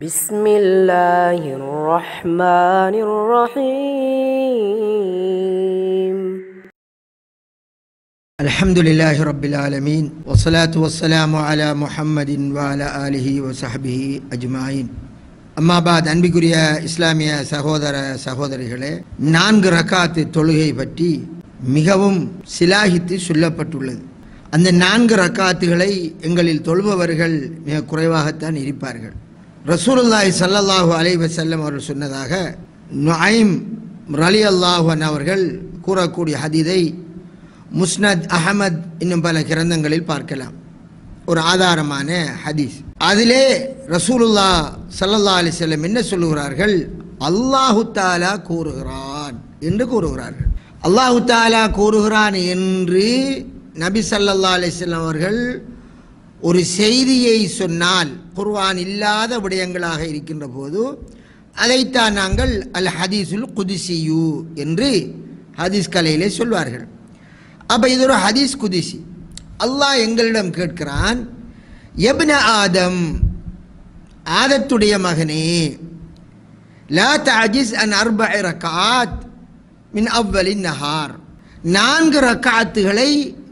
بسم الله الرحمن الرحيم الحمد لله رب العالمين والصلاة والسلام على محمد وعلى آله وصحبه أجمعين அம்மா பாத் அன்பிக்குரிய இஸ்லாமிய சகோதர சகோதரிகளே நான்கு ரக்காத்து தொழுகை பற்றி மிகவும் சிலாகித்து சொல்லப்பட்டுள்ளது அந்த நான்கு ரக்காத்துகளை எங்களில் தொழுபவர்கள் மிக குறைவாகத்தான் இருப்பார்கள் ரசூலுல்லாஹி ஸல்லல்லாஹு அலைஹி வஸல்லம் அவர்கள் சொன்னதாக நுஐம் ரலி அல்லாஹன் அவர்கள் கூறக்கூடிய ஹதீதை முஸ்னத் அஹமத் இன்னும் பல கிரந்தங்களில் பார்க்கலாம் ஒரு ஆதாரமான ஹதீஸ் அதிலே ரசூலுல்லா ஸல்லல்லாஹு அலைஹி வஸல்லம் என்ன சொல்லுகிறார்கள் அல்லாஹு தாலா கூறுகிறான் என்று கூறுகிறார்கள் அல்லாஹு தாலா கூறுகிறான் என்று நபி ஸல்லல்லாஹு அலைஹி வஸல்லம் அவர்கள் ஒரு செய்தியை சொன்னால் குர்ஆன் இல்லாத விடயங்களாக இருக்கின்ற போது அதைத்தான் நாங்கள் அல் ஹதீஸுல் குதிசியு என்று ஹதீஸ் கலையிலே சொல்வார்கள் அப்போ இது ஒரு ஹதீஸ் குதிசி அல்லாஹ் எங்களிடம் கேட்கிறான் எப்ன ஆதம் ஆதத்துடைய மகனே லா தஜிஸ் அன் அர்ப ரக்காத் மின் அவ்வலின் நஹார் நான்கு ரக்காத்துகளை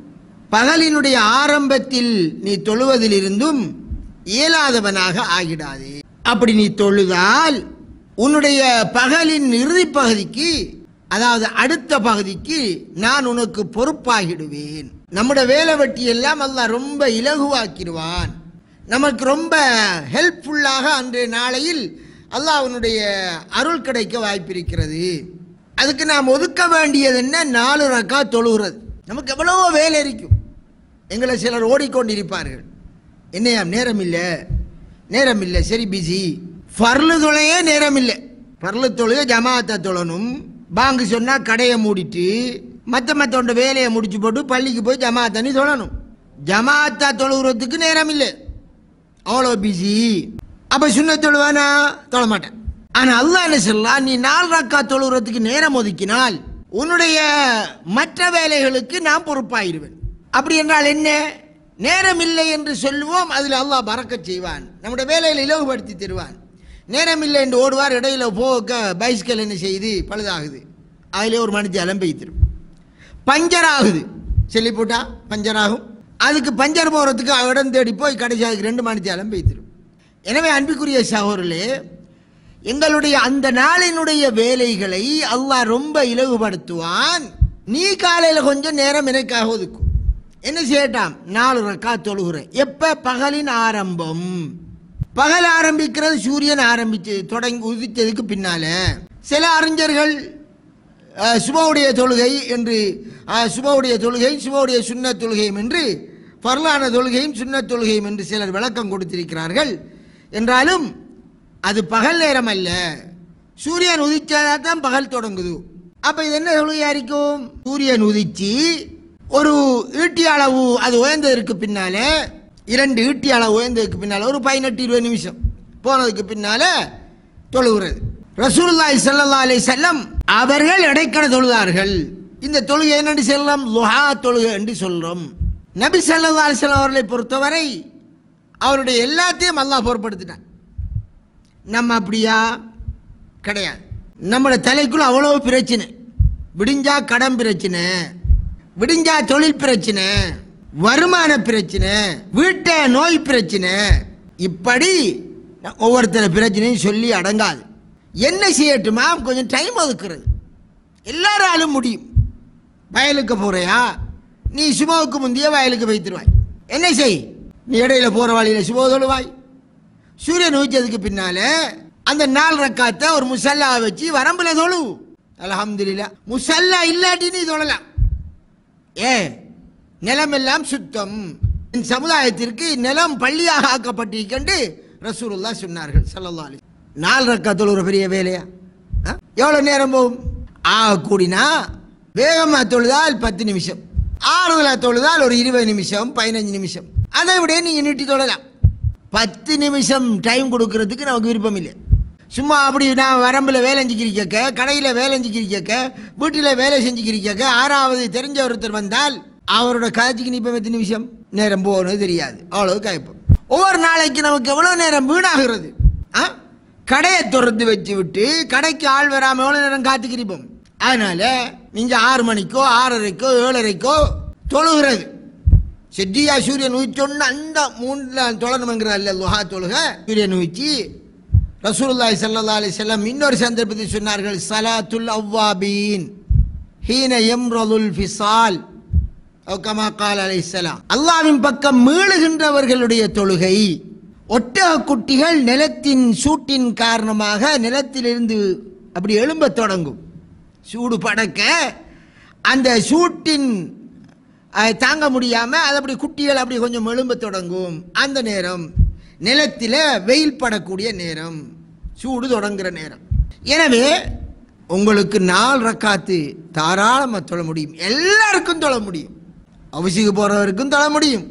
பகலினுடைய ஆரம்பத்தில் நீ தொழுவதிலிருந்தும் இயலாதவனாக ஆகிடாதே அப்படி நீ தொழுதால் உன்னுடைய பகலின் இறுதி பகுதிக்கு அதாவது அடுத்த பகுதிக்கு நான் உனக்கு பொறுப்பாகிடுவேன் நம்முடைய வேலை வெட்டி எல்லாம் அல்லாஹ் ரொம்ப இலகுவாக்கிடுவான் நமக்கு ரொம்ப ஹெல்ப்ஃபுல்லாக அன்றைய நாளையில் அல்லாஹ் அவனுடைய அருள் கிடைக்க வாய்ப்பிருக்கிறது அதுக்கு நாம் ஒதுக்க வேண்டியது என்ன நாலு ரக்கா தொழுகிறது நமக்கு எவ்வளவோ வேலை இருக்கும் எங்களை சிலர் ஓடிக்கொண்டிருப்பார்கள் என்னையாம் நேரம் இல்லை நேரம் இல்லை சரி பிஸி ஃபர்லு தொலையே நேரம் இல்லை ஃபர்லு தொழுக ஜமாத்தை தொழணும் பாங்கு சொன்னால் கடையை மூடிட்டு மற்ற மற்றவண்ட வேலையை முடிச்சு போட்டு பள்ளிக்கு போய் ஜமாத்தனி தொழணும் ஜமாத்தா தொழுகிறதுக்கு நேரம் இல்லை அவ்வளோ பிஸி அப்போ சுண்ண தொழுவானா தொழ மாட்டேன் ஆனால் அல்லாஹ் என்ன சொல்லலாம் நீ நாலு ரக்கா தொழுகிறதுக்கு நேரம் ஒதுக்கினால் உன்னுடைய மற்ற வேலைகளுக்கு நான் பொறுப்பாயிருவேன் அப்படி என்றால் என்ன நேரம் இல்லை என்று சொல்லுவோம் அதில் அல்லாஹ் பறக்கச் செய்வான் நம்முடைய வேலையில் இலவுபடுத்தி தருவான் நேரம் இல்லை என்று ஓடுவார் இடையில போக பைஸ்கல் என்ன செய்யுது பழுதாகுது அதிலே ஒரு மனுஷன் பெய்த்திரும் பஞ்சர் ஆகுது சொல்லி போட்டா பஞ்சர் ஆகும் அதுக்கு பஞ்சர் போகிறதுக்கு இடம் தேடி போய் கடைசி அதுக்கு ரெண்டு மணிச்சாலம் பெய்த்திரும் எனவே அன்பிற்குரிய சகோதரர்களே எங்களுடைய அந்த நாளினுடைய வேலைகளை அல்லாஹ் ரொம்ப இலகுபடுத்துவான் நீ காலையில் கொஞ்சம் நேரம் எனக்காக ஒதுக்கும் என்ன செய்யட்டாம் நாலு ரக்கா தொழுகிறேன் எப்ப பகலின் ஆரம்பம் பகல் ஆரம்பிக்கிறது சூரியன் ஆரம்பிச்சு தொடங்கி உதித்ததுக்கு பின்னால சில அறிஞர்கள் அஹ், சுபவுடைய தொழுகை என்று அஹ், சுபவுடைய தொழுகை சுபவுடைய சுன்ன தொழுகையும் என்று பரலான தொழுகையும் சுன்ன தொழுகையும் என்று சிலர் விளக்கம் கொடுத்திருக்கிறார்கள் என்றாலும் அது பகல் நேரம் அல்ல சூரியன் உதிச்சாதான் தான் பகல் தொடங்குது அப்ப இது என்ன தொழுகையா இருக்கும் சூரியன் உதிச்சு ஒரு ஈட்டி அளவு அது உயர்ந்ததற்கு பின்னால இரண்டு ஈட்டி அளவு உயர்ந்ததுக்கு பின்னால ஒரு பதினெட்டு இருபது நிமிஷம் போனதுக்கு பின்னால தொழுகிறது ரசூலுல்லாஹி ஸல்லல்லாஹு அலைஹி வஸல்லம் அவர்கள் இடைக்கட தொழுதார்கள் இந்த தொழுகை என்னென்று சொல்லலாம் லுஹா தொழுகை என்று சொல்றோம் நபி ஸல்லல்லாஹு அலைஹி வஸல்லம் அவர்களை பொறுத்தவரை அவருடைய எல்லாத்தையும் அல்லாஹ் பொறுப்படுத்தினான் நம்ம அப்படியா கிடையாது நம்மளோட தலைக்குள்ள அவ்வளோ பிரச்சனை விடிஞ்சா கடன் பிரச்சனை விடிஞ்சா தொழில் பிரச்சனை வருமான பிரச்சனை வீட்டை நோய் பிரச்சனை இப்படி ஒவ்வொருத்தர பிரச்சனையும் சொல்லி அடங்காது என்ன செய்யட்டுமா கொஞ்சம் டைம் ஒதுக்குறது எல்லாராலும் முடியும் வயலுக்கு போறியா நீ சுபவுக்கு முந்தைய வயலுக்கு வைத்திருவாய் என்ன செய் நீ இடையில போற வழியில சுப தொழுவாய் சூரியன் உதிச்சதுக்கு பின்னால அந்த நாலு ரக்காத்தை ஒரு முசல்லா வச்சு வரம்புல தொழு அல்ஹம்துலில்லா முசல்லா இல்லாட்டி நீ தொழலாம் ஏ நிலமெல்லாம் சுத்தம் இந்த சமுதாயத்திற்கு நிலம் பள்ளியாக ஆக்கப்பட்டிருக்கண்டு ரசூலுல்லாஹ் சொன்னார்கள் ஸல்லல்லாஹு அலைஹி நாலு ரக்கா தொழுகிற பெரிய வேலையா ஆ? எவ்வளவு நேரம் போகும் ஆ கூடினா வேகமா தொழுதால் பத்து நிமிஷம் ஆறுதலா தொழுதால் ஒரு இருபது நிமிஷம் பதினஞ்சு நிமிஷம் அதை விட நீங்க நீட்டி தொழலாம் பத்து நிமிஷம் டைம் கொடுக்கறதுக்கு நமக்கு விருப்பம் இல்லை சும்மா அப்படி நான் வரம்பில் வேலை செஞ்சுக்கிறிக்க கடையில் வேலை செஞ்சுக்கிறிக்க வீட்டில் வேலை செஞ்சுக்கிறிக்க ஆறாவது தெரிஞ்ச ஒருத்தர் வந்தால் அவரோட காட்சிக்கு நிற்ப எத்தனை நிமிஷம் நேரம் போகணும் தெரியாது அவ்வளவு காய்ப்போம் ஒவ்வொரு நாளைக்கு நமக்கு எவ்வளோ நேரம் வீணாகிறது ஆ கடையை திறந்து வச்சு விட்டு கடைக்கு ஆள் வராம எவ்வளவு நேரம் காத்துக்கிருப்போம் அதனால நீங்க ஆறு மணிக்கோ ஆறரைக்கோ ஏழரைக்கோ தொழுகிறது செட்டியா சூரியன் உயிச்சொன்னு அந்த மூணுல தொழணுங்கிறதா இல்ல லுஹா தொழுக சூரியன் உயிச்சி ரசூலுல்லாஹி ஸல்லல்லாஹு அலைஹி வஸல்லம் இன்னொரு சந்தர்ப்பத்தில் சொன்னார்கள் ஸலாத்துல் அவ்வாபீன் ஹீன யம்ரதுல் ஃபிசால் அவ் கமா கால் அலைஹிஸ்ஸலாம் அல்லாஹ்வின் பக்கம் மீளுகின்றவர்களுடைய தொழுகை ஒட்டக குட்டிகள் நிலத்தின் சூட்டின் காரணமாக நிலத்திலிருந்து அப்படி எழும்பத் தொடங்கும் சூடு படக்க அந்த சூட்டின் அஹ், தாங்க முடியாம அது அப்படி குட்டிகள் அப்படி கொஞ்சம் எழும்ப தொடங்கும் அந்த நேரம் நிலத்தில் வெயில் படக்கூடிய நேரம் சூடு தொடங்குற நேரம் எனவே உங்களுக்கு நாலு ரக்காத்து தாராளமாக தொழ முடியும் எல்லாருக்கும் தொழ முடியும் அவசிக்கு போறவருக்கும் தொழ முடியும்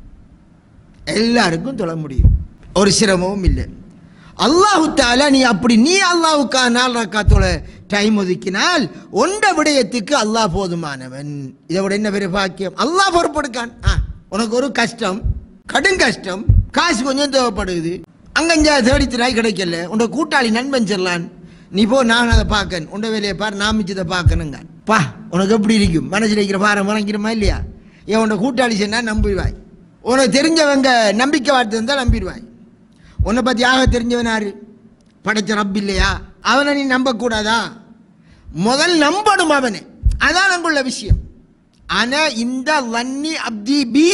எல்லாருக்கும் தொழ முடியும் ஒரு சிரமமும் இல்லை அல்லாஹு தாலா நீ அப்படி நீ அல்லாஹுக்கா நாள் ரக்காத்தோட டைம் ஒதுக்கினால் ஒன்ற விடயத்துக்கு அல்லாஹ் போதுமானவன் இதை விட என்ன பெரிய பாக்கியம் அல்லாஹ் பொறுப்படுக்கான் ஆ உனக்கு ஒரு கஷ்டம் கடும் கஷ்டம் காசு கொஞ்சம் தேவைப்படுது அங்கஞ்சா தேடி திராய் கிடைக்கல உன்னோட கூட்டாளி நண்பன் செல்லான் நீ போ நான் அதை பார்க்கன் உண்ட வேலையை பார் நான் மிச்சத்தை பார்க்கணுங்க பா உனக்கு எப்படி இருக்கும் மனசில் இருக்கிற பாரம் முறைக்கிறமா இல்லையா ஏன் உன்னோட கூட்டாளி சொன்னா நம்பிடுவாய் உனக்கு தெரிஞ்சவங்க நம்பிக்கை வார்த்தை இருந்தால் நம்பிடுவாய் உன்னை பற்றி ஆக தெரிஞ்சவன் யாரு படைச்ச ரப் இல்லையா அவனை நீ நம்பக்கூடாதா முதல் நம்பணும் அவனை அதான் அங்குள்ள விஷயம் ஆனா இந்த வன்னி அப்தி பி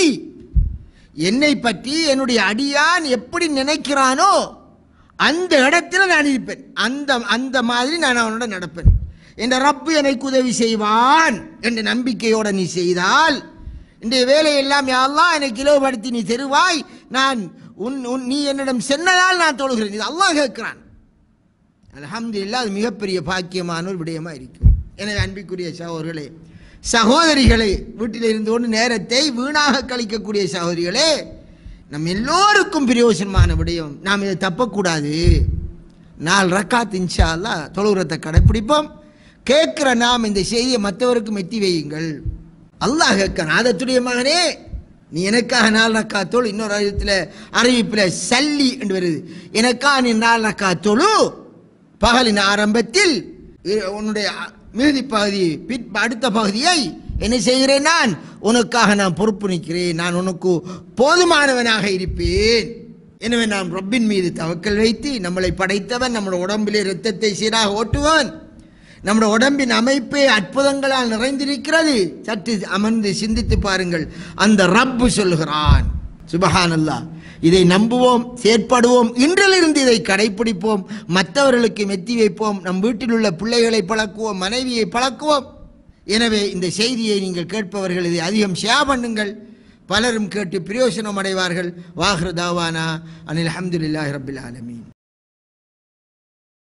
என்னை பற்றி என்னுடைய அடியான் எப்படி நினைக்கிறானோ அந்த இடத்துல நான் இருப்பேன் அந்த அந்த மாதிரி நான் அவனோட நடப்பேன் என்ற ரப்பு எனக்கு உதவி செய்வான் என்ற நம்பிக்கையோட நீ செய்தால் இன்றைய வேலையெல்லாம் யாரெல்லாம் எனக்கு இலவுபடுத்தி நீ தருவாய் நான் உன் உன் நீ என்னிடம் சென்னதால் நான் தொழுகிறேன் இது அல்லாஹ் கேட்கிறான் அல்ஹம்துலில்லாஹ் அது மிகப்பெரிய பாக்கியமான ஒரு விடயமா இருக்கும் எனவே அன்பிற்குரிய சகோதரர்களே சகோதரிகளே வீட்டில் இருந்து கொண்டு நேரத்தை வீணாக கழிக்கக்கூடிய சகோதரிகளே நம் எல்லோருக்கும் பிரயோஜனமான விடயம் நாம் இதை தப்பக்கூடாது நாலு ரக்காத் இன்ஷா அல்லாஹ் தொழுகிறத்தை கடைப்பிடிப்போம் கேட்கிற நாம் இந்த செய்தியை மற்றவருக்கும் எத்தி வையுங்கள் அல்லாஹ் கேட்க ஆதத்துடைய மகனே நீ எனக்காக நாலு ரக்கா தொழு இன்னொரு அறிவிப்பில் அறிவிப்பில் சல்லி என்று வருது எனக்காக நீ நாலு ரக்கா தொழு பகலின் ஆரம்பத்தில் இ- உன்னுடைய அ- மீதி பகுதி பிற் அடுத்த பகுதியை என்ன செய்கிறேன் நான் உனக்காக நான் பொறுப்பு நிற்கிறேன் நான் உனக்கு போதுமானவனாக இருப்பேன் எனவே நாம் ரப்பின் மீது தவக்கல் வைத்து நம்மளை படைத்தவன் நம்முடைய உடம்பிலே இரத்தத்தை சீராக ஓட்டுவான் நம்முடைய உடம்பின் அமைப்பே அற்புதங்களால் நிறைந்திருக்கிறது சற்று அமர்ந்து சிந்தித்து பாருங்கள் அந்த ரப்பு சொல்கிறான் சுபஹானல்லாஹ் இதை நம்புவோம் செயற்படுவோம் இன்றிலிருந்து இதை கடைப்பிடிப்போம் மற்றவர்களுக்கு மெத்தி வைப்போம் நம் வீட்டில் உள்ள பிள்ளைகளை பழக்குவோம் மனைவியை பழக்குவோம் எனவே இந்த செய்தியை நீங்கள் கேட்பவர்கள் இதை அதிகம் ஷேர் பண்ணுங்கள் பலரும் கேட்டு பிரயோசனம் அடைவார்கள் வாஹ்ரு தாவானா அனில் அஹமதுல்லாஹி ரபில் ஆலமீன்